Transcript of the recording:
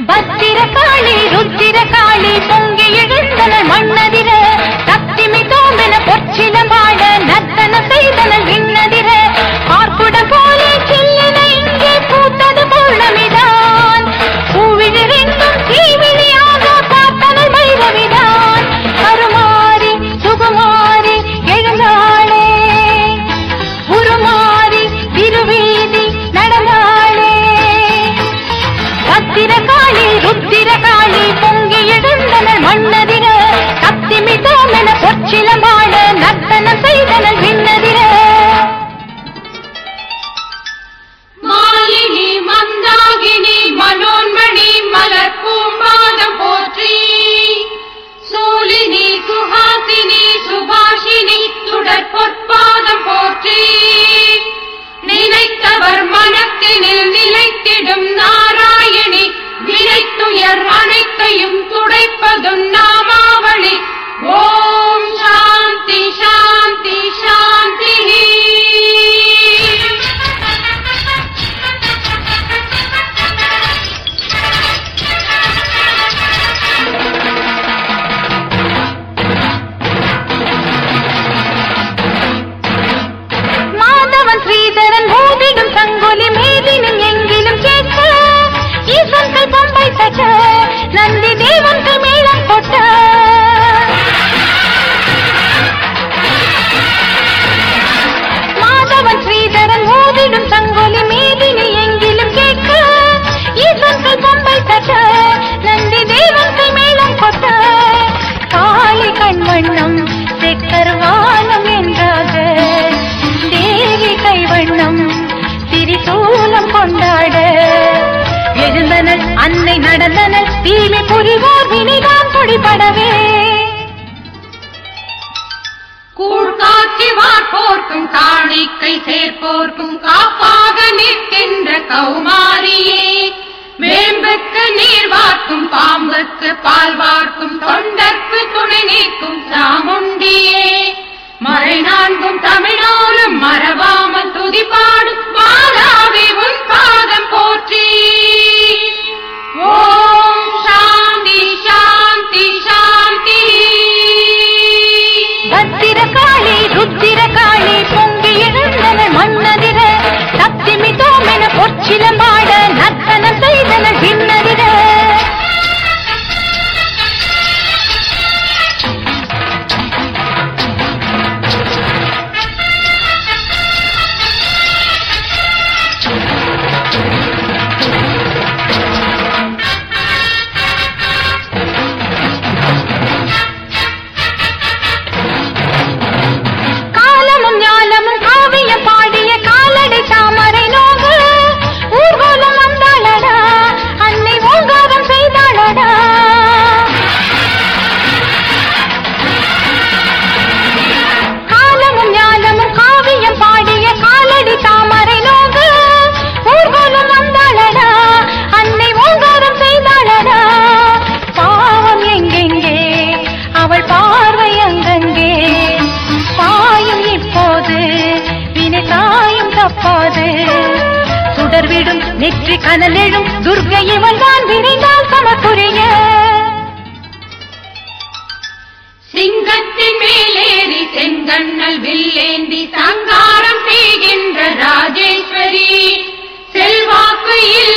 பத்திரகாளி ருத்திரகாளி பொங்கி எழுந்தனள் மண்ணதிர சக்திமி தோம்பின பொற்சில பாட நர்த்தன செய்தனள் விண்ணதிர பார்க்குடம் போல சில்லென இங்கே பூத்தது பௌர்ணமிதான் பூவிழிரெங்கும் தீவிழியாக பார்த்தனள் பைரவிதான் கருமாறி சுகுமாரி எழுந்தாளே உருமாறி திருவீதி நடந்தாளே பத்திரகாளி ருத்திரகாளி பொங்கி எழுந்தனர் மண்ணதிர கத்திமி தோமென பொற்சிலம்பாட நர்த்தனம் செய்தனர் விண்ணதிர மாலினி மந்தாகினி மனோன்மணி மலர் பூம்பாதம் போற்றி சூலினி சுஹாசினி சுபாஷினி சுடர் பொற்பாதம் போற்றி நினைத்தவர் மனத்தினில் நிலைத்திடும் நாராயணி வினைத்துயர் அனைத்தையும் துடைப்பதும் நாமாவளி ஓம் சாந்தி சாந்தி சாந்தி மாதவன் ஸ்ரீதரன் மோதிடும் சங்கொலி மேதினும் எங்கிலும் கேட்க ஈசன்கள் பம்பை தட்ட நந்தி தேவன்கள் மேளம் கொட்ட மாதவன் ஸ்ரீதரன் மோதிடும் சங்கொலி மேதினி எங்கிலும் கேட்க ஈசன்கள் பம்பை தட்ட நந்தி தேவன்கள் மேளம் கொட்ட காளி கண்வண்ணம் செக்கர்வானம் என்றாக தேவி கைவண்ணம் திரிசூலம் கொண்டாட எழுந்தனல் அன்னை நடந்தனல் தீமை புரிவோர் வினைதான் பொடிபடவே கூழ்காட்சி வார்ப்போர்க்கும் காணிக்கை சேர்ப்போர்க்கும் காப்பாக நிற்கின்ற கௌமாரியே வேம்புக்கு நீர் வார்க்கும் பாம்புக்கு பால் வார்க்கும் தொண்டர்க்கு துணை நீக்கும் சாமுண்டியே மறை நான்கும் தமிழோரும் மறவாமல் துதிப்பாடும் மாதாவி உன் பாதம் போற்றி ஓம் சாந்தி சாந்தி சாந்தி பத்திரகாளி ருத்திரகாளி பொங்கி எழுந்தன மண்ணதிர சக்திமி தோமென பொற்சிலம்பாட நர்த்தனம் செய்தன விண்ணதிர காலமும் ஞாலமும் காவியம் பாடிய காலடை தாமரை நோகு ஊர்வலம் வந்தாளடா அன்னை ஓங்காரம் செய்தாளடா காலமும் ஞாலமும் காவியம் பாடிய காலடி தாமரை நோகு ஊர்வலம் வந்தாளடா அன்னை ஓங்காரம் செய்தாளடா பாவம் எங்கெங்கே அவள் பார்வை அங்கங்கே பாயும் இப்போது வினை தாயும் தப்பாது சுடர்விடும் நெற்றி கனலெழும் துர்கை இவள் தான் விரைந்தால் சமக்குரிய சிங்கத்தின் மேலேறி செங்கண்ணல் வில்லேந்தி சங்காரம் செய்கின்ற ராஜேஸ்வரி செல்வாக்கு இல்ல